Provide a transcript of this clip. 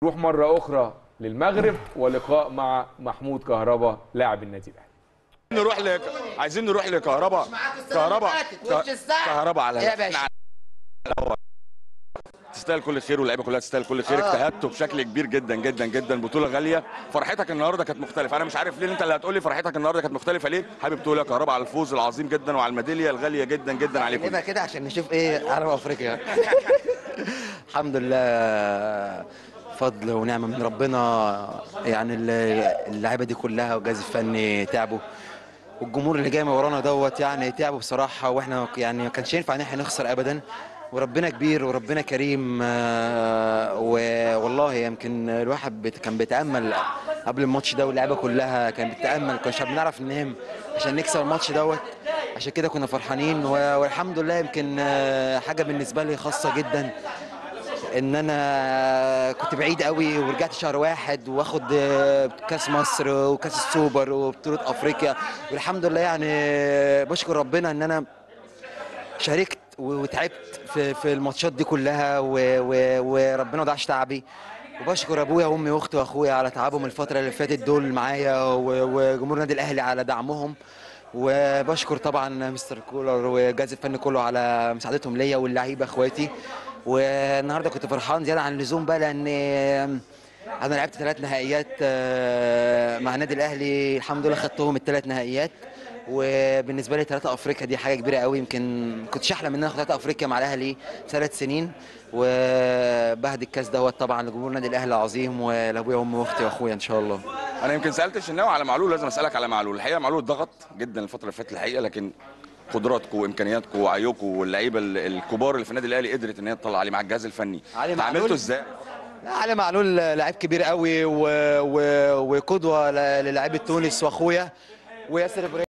نروح مره اخرى للمغرب ولقاء مع محمود كهربا لاعب النادي الاهلي نروح لك عايزين نروح لكهرباء كهرباء كهرباء على يا باشا تستاهل كل خير واللعيبه كلها تستاهل كل خير اجتهدتوا بشكل كبير جدا جدا جدا بطوله غاليه فرحتك النهارده كانت مختلفه انا مش عارف ليه انت اللي هتقول لي فرحتك النهارده كانت مختلفه ليه حابب تقول يا كهرباء على الفوز العظيم جدا وعلى الميداليه الغاليه جدا جدا عليكم نبقى كده عشان نشوف ايه عرب افريقيا الحمد لله فضل ونعمه من ربنا يعني ال- اللعيبه دي كلها والجهاز الفني تعبوا والجمهور اللي جاي من ورانا دوت يعني تعبوا بصراحه واحنا يعني ما كانش ينفع ان احنا نخسر ابدا وربنا كبير وربنا كريم آه، والله يمكن الواحد بت- كان بيتامل قبل الماتش ده واللعيبه كلها كانت بتتامل كناش بنعرف ننام عشان نكسب الماتش دوت عشان كده كنا فرحانين و- والحمد لله يمكن آه، حاجه بالنسبه لي خاصه جدا ان انا كنت بعيد قوي ورجعت شهر واحد واخد آه، كاس مصر وكاس السوبر وبطوله افريقيا والحمد لله يعني آه، بشكر ربنا ان انا شاركت و- وتعبت في في الماتشات دي كلها و- و- وربنا ما ضيعش تعبي وبشكر ابويا وامي واختي واخويا على تعبهم الفتره اللي فاتت دول معايا و- وجمهور النادي الاهلي على دعمهم وبشكر طبعا مستر كولر والجهاز الفني كله على مساعدتهم ليا واللعيبه اخواتي والنهارده كنت فرحان زياده عن اللزوم بقى لان انا لعبت ثلاث نهائيات آه، مع النادي الاهلي الحمد لله خدتهم الثلاث نهائيات وبالنسبه لي ثلاثه افريقيا دي حاجه كبيره قوي يمكن ما كنتش احلم ان انا اخد ثلاثه افريقيا مع الاهلي ثلاث سنين وبهد الكاس دوت طبعا لجمهور النادي الاهلي العظيم ولابويا وامي واختي واخويا ان شاء الله انا يمكن سالت الشناوي على معلول لازم اسالك على معلول الحقيقه معلول ضغط جدا الفتره اللي فاتت الحقيقه لكن قدراتكم وامكانياتكم وعيوكم واللعيبه ال- الكبار اللي في النادي الاهلي قدرت ان هي تطلع عليه مع الجهاز الفني علي معلول؟ عملته ازاي لا علي معلول لعيب كبير قوي و... و... وقدوه ل- للاعيبه تونس واخويا وياسر ابراهيم